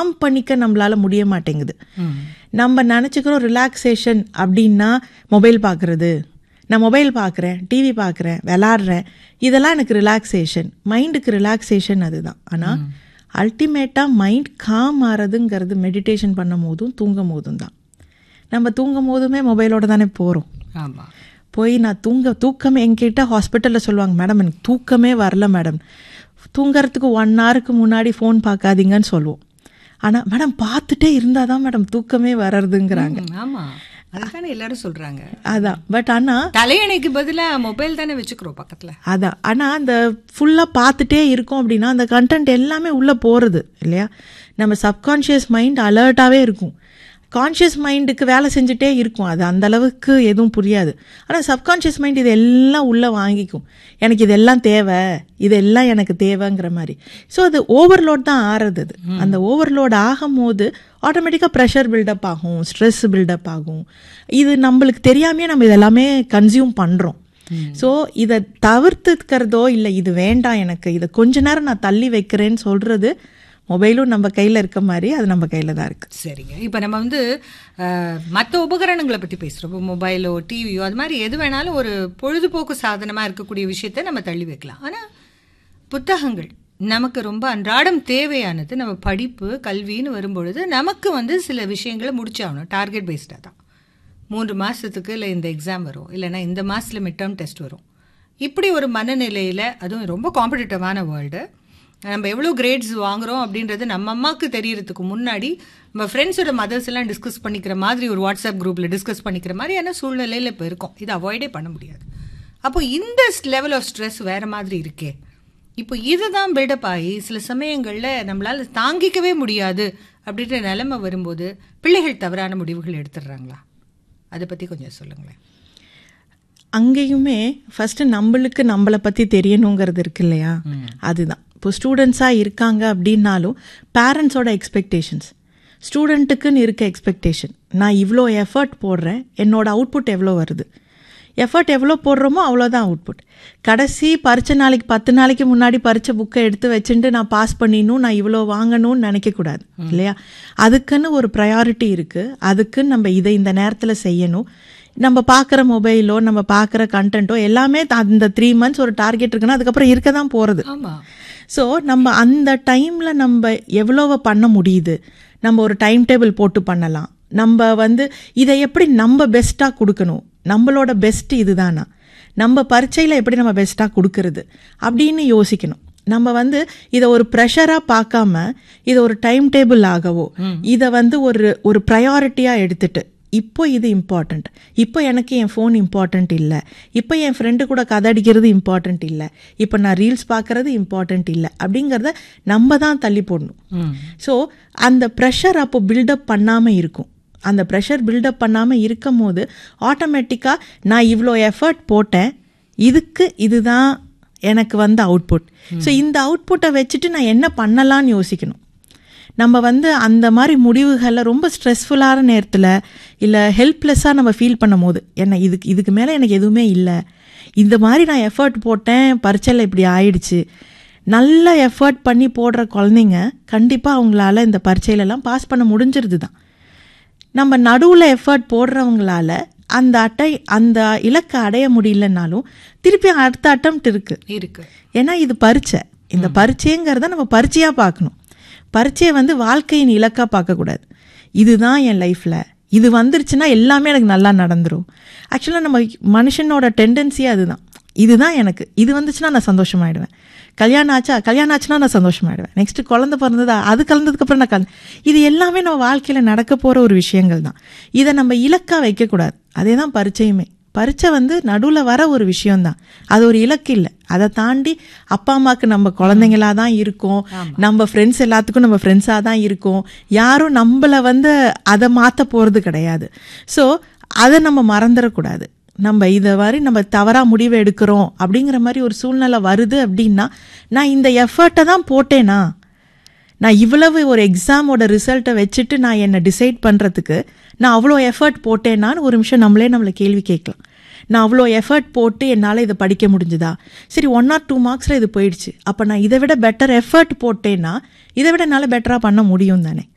com பண்ணிக்க நம்மளால முடிய மாட்டேங்குது நம்ம நினச்சிக்கிறோம் ரிலாக்ஸேஷன் அப்படின்னா மொபைல் பார்க்குறது நான் மொபைல் பார்க்குறேன் டிவி பார்க்குறேன் விளாட்றேன் இதெல்லாம் எனக்கு ரிலாக்ஸேஷன் மைண்டுக்கு ரிலாக்ஸேஷன் அதுதான் ஆனால் அல்டிமேட்டாக மைண்ட் காம் ஆறதுங்கிறது மெடிடேஷன் பண்ணும் போதும் தூங்கும் போதும் தான் நம்ம தூங்கும் போதுமே மொபைலோட தானே போகிறோம் ஆமா போய் நான் தூங்க தூக்கமே என்கிட்ட ஹாஸ்பிட்டலில் சொல்லுவாங்க மேடம் எனக்கு தூக்கமே வரல மேடம் தூங்கறதுக்கு ஒன் ஹவருக்கு முன்னாடி ஃபோன் பார்க்காதீங்கன்னு சொல்லுவோம் ஆனால் மேடம் பார்த்துட்டே இருந்தால் தான் மேடம் தூக்கமே வர்றதுங்கிறாங்க ம், ஆமா அதுதானே எல்லாரும் சொல்றாங்க அதான் பட் ஆனால் தலையணைக்கு பதிலா மொபைல் தானே வச்சுக்கிறோம் பக்கத்துல அதான் ஆனால் அந்த ஃபுல்லாக பார்த்துட்டே இருக்கோம் அப்படின்னா அந்த கண்டென்ட் எல்லாமே உள்ளே போகிறது இல்லையா நம்ம சப்கான்ஷியஸ் மைண்ட் அலர்ட்டாகவே இருக்கும் கான்ஷியஸ் மைண்டுக்கு வேலை செஞ்சுட்டே இருக்கும் அது அந்த அளவுக்கு எதுவும் புரியாது ஆனால் சப்கான்ஷியஸ் மைண்ட் இது எல்லாம் உள்ளே வாங்கிக்கும் எனக்கு இதெல்லாம் தேவை இதெல்லாம் எனக்கு தேவைங்கிற மாதிரி ஸோ அது ஓவர்லோட் தான் ஆறுது அது அந்த ஓவர்லோட் ஆகும்போது ஆட்டோமேட்டிக்காக ப்ரெஷர் பில்டப் ஆகும் ஸ்ட்ரெஸ் பில்டப் ஆகும் இது நம்மளுக்கு தெரியாமையே நம்ம இதெல்லாமே கன்சியூம் பண்ணுறோம் ஸோ இதை தவிர்த்துக்கிறதோ இல்லை இது வேண்டாம் எனக்கு இதை கொஞ்ச நேரம் நான் தள்ளி வைக்கிறேன்னு சொல்றது மொபைலும் நம்ம கையில் இருக்க மாதிரி அது நம்ம கையில் தான் இருக்கு சரிங்க இப்போ நம்ம வந்து மற்ற உபகரணங்களை பற்றி பேசுகிறோம் இப்போ மொபைலோ டிவியோ அது மாதிரி எது வேணாலும் ஒரு பொழுதுபோக்கு சாதனமாக இருக்கக்கூடிய விஷயத்தை நம்ம தள்ளி வைக்கலாம் ஆனால் புத்தகங்கள் நமக்கு ரொம்ப அன்றாடம் தேவையானது நம்ம படிப்பு கல்வின்னு வரும்பொழுது நமக்கு வந்து சில விஷயங்களை முடிச்சாகணும் டார்கெட் பேஸ்டாக தான் மூன்று மாதத்துக்கு இல்லை இந்த எக்ஸாம் வரும் இல்லைன்னா இந்த மாதத்தில் மிட் டேர்ம் டெஸ்ட் வரும் இப்படி ஒரு மனநிலையில் அதுவும் ரொம்ப காம்படிட்டிவான வேர்ல்டு நம்ம எவ்வளோ கிரேட்ஸ் வாங்குறோம் அப்படின்றது நம்ம அம்மாவுக்கு தெரியறதுக்கு முன்னாடி நம்ம ஃப்ரெண்ட்ஸோட மதர்ஸ் எல்லாம் டிஸ்கஸ் பண்ணிக்கிற மாதிரி ஒரு வாட்ஸ்அப் குரூப்பில் டிஸ்கஸ் பண்ணிக்கிற மாதிரியான சூழ்நிலையில் இப்போ இருக்கும் இது அவாய்டே பண்ண முடியாது அப்போ இந்த லெவல் ஆஃப் ஸ்ட்ரெஸ் வேற மாதிரி இருக்கே இப்போ இதுதான் பில்டப் ஆகி சில சமயங்களில் நம்மளால் தாங்கிக்கவே முடியாது அப்படின்ற நிலைமை வரும்போது பிள்ளைகள் தவறான முடிவுகள் எடுத்துடுறாங்களா அதை பற்றி கொஞ்சம் சொல்லுங்களேன் அங்கேயுமே ஃபர்ஸ்ட் நம்மளுக்கு நம்மளை பற்றி தெரியணுங்கிறது இருக்கு இல்லையா அதுதான் இப்போ ஸ்டூடெண்ட்ஸாக இருக்காங்க அப்படின்னாலும் பேரண்ட்ஸோட எக்ஸ்பெக்டேஷன்ஸ் ஸ்டூடெண்ட்டுக்குன்னு இருக்க எக்ஸ்பெக்டேஷன் நான் இவ்வளோ எஃபர்ட் போடுறேன் என்னோட அவுட்புட் எவ்வளோ வருது எஃபர்ட் எவ்வளோ போடுறோமோ அவ்வளோதான் அவுட்புட் கடைசி பரிச்சை நாளைக்கு பத்து நாளைக்கு முன்னாடி பரிச்சை புக்கை எடுத்து வச்சுட்டு நான் பாஸ் பண்ணிடணும் நான் இவ்வளோ வாங்கணும்னு நினைக்கக்கூடாது இல்லையா அதுக்குன்னு ஒரு ப்ரையாரிட்டி இருக்குது அதுக்குன்னு நம்ம இதை இந்த நேரத்தில் செய்யணும் நம்ம பார்க்குற மொபைலோ நம்ம பார்க்குற கண்டென்ட்டோ எல்லாமே அந்த த்ரீ மந்த்ஸ் ஒரு டார்கெட் இருக்குன்னா அதுக்கப்புறம் இருக்க தான் போகிறது ஆமாம் ஸோ நம்ம அந்த டைமில் நம்ம எவ்வளோவ பண்ண முடியுது நம்ம ஒரு டைம் டேபிள் போட்டு பண்ணலாம் நம்ம வந்து இதை எப்படி நம்ம பெஸ்ட்டாக கொடுக்கணும் நம்மளோட பெஸ்ட் இதுதானா நம்ம பரீட்சையில் எப்படி நம்ம பெஸ்ட்டாக கொடுக்கறது அப்படின்னு யோசிக்கணும் நம்ம வந்து இதை ஒரு ப்ரெஷராக பார்க்காம இதை ஒரு டைம் டேபிள் ஆகவோ இதை வந்து ஒரு ஒரு ப்ரையாரிட்டியாக எடுத்துட்டு இப்போ இது இம்பார்ட்டண்ட் இப்போ எனக்கு என் ஃபோன் இம்பார்ட்டண்ட் இல்லை இப்போ என் ஃப்ரெண்டு கூட கதடிக்கிறது இம்பார்ட்டண்ட் இல்லை இப்போ நான் ரீல்ஸ் பார்க்கறது இம்பார்ட்டண்ட் இல்லை அப்படிங்கிறத நம்ம தான் தள்ளி போடணும் ஸோ அந்த ப்ரெஷர் அப்போ பில்டப் பண்ணாமல் இருக்கும் அந்த ப்ரெஷர் பில்டப் பண்ணாமல் இருக்கும் போது ஆட்டோமேட்டிக்காக நான் இவ்வளோ எஃபர்ட் போட்டேன் இதுக்கு இதுதான் எனக்கு வந்த அவுட்புட் ஸோ இந்த அவுட்புட்டை வச்சுட்டு நான் என்ன பண்ணலான்னு யோசிக்கணும் நம்ம வந்து அந்த மாதிரி முடிவுகளில் ரொம்ப ஸ்ட்ரெஸ்ஃபுல்லான நேரத்தில் இல்லை ஹெல்ப்லெஸ்ஸாக நம்ம ஃபீல் பண்ணும் போது என்ன இதுக்கு இதுக்கு மேலே எனக்கு எதுவுமே இல்லை இந்த மாதிரி நான் எஃபர்ட் போட்டேன் பரீட்சையில் இப்படி ஆயிடுச்சு நல்ல எஃபர்ட் பண்ணி போடுற குழந்தைங்க கண்டிப்பாக அவங்களால இந்த பரீட்சையிலலாம் பாஸ் பண்ண முடிஞ்சிருது தான் நம்ம நடுவில் எஃபர்ட் போடுறவங்களால அந்த அட்டை அந்த இலக்கை அடைய முடியலனாலும் திருப்பி அடுத்த அட்டம் இருக்கு இருக்கு ஏன்னா இது பரீட்சை இந்த பரீட்சைங்கிறத நம்ம பரீட்சையாக பார்க்கணும் பரீட்சையை வந்து வாழ்க்கையின் இலக்காக பார்க்கக்கூடாது இதுதான் என் லைஃப்பில் இது வந்துருச்சுன்னா எல்லாமே எனக்கு நல்லா நடந்துடும் ஆக்சுவலாக நம்ம மனுஷனோட டெண்டன்சியே அதுதான் இதுதான் எனக்கு இது வந்துச்சுன்னா நான் சந்தோஷமாயிடுவேன் கல்யாணம் ஆச்சா கல்யாணம் ஆச்சுன்னா நான் சந்தோஷமாயிடுவேன் நெக்ஸ்ட் குழந்தை பிறந்ததா அது கலந்ததுக்கப்புறம் நான் கல் இது எல்லாமே நம்ம வாழ்க்கையில் நடக்க போகிற ஒரு விஷயங்கள் தான் இதை நம்ம இலக்காக வைக்கக்கூடாது அதே தான் பரீட்சையுமே பரீட்சை வந்து நடுவில் வர ஒரு விஷயம்தான் அது ஒரு இலக்கு இல்லை அதை தாண்டி அப்பா அம்மாவுக்கு நம்ம குழந்தைங்களா தான் இருக்கோம் நம்ம ஃப்ரெண்ட்ஸ் எல்லாத்துக்கும் நம்ம ஃப்ரெண்ட்ஸாக தான் இருக்கோம் யாரும் நம்மளை வந்து அதை மாற்ற போகிறது கிடையாது ஸோ அதை நம்ம மறந்துடக்கூடாது நம்ம இதை மாதிரி நம்ம தவறாக முடிவு எடுக்கிறோம் அப்படிங்கிற மாதிரி ஒரு சூழ்நிலை வருது அப்படின்னா நான் இந்த எஃபர்ட்டை தான் போட்டேனா நான் இவ்வளவு ஒரு எக்ஸாமோட ரிசல்ட்டை வச்சுட்டு நான் என்னை டிசைட் பண்ணுறதுக்கு நான் அவ்வளோ எஃபர்ட் போட்டேனான்னு ஒரு நிமிஷம் நம்மளே நம்மளை கேள்வி கேட்கலாம் நான் அவ்வளோ எஃபர்ட் போட்டு என்னால் இதை படிக்க முடிஞ்சுதா சரி ஒன் ஆர் டூ மார்க்ஸில் இது போயிடுச்சு அப்போ நான் இதை விட பெட்டர் எஃபர்ட் போட்டேன்னா இதை விட என்னால் பெட்டராக பண்ண முடியும் தானே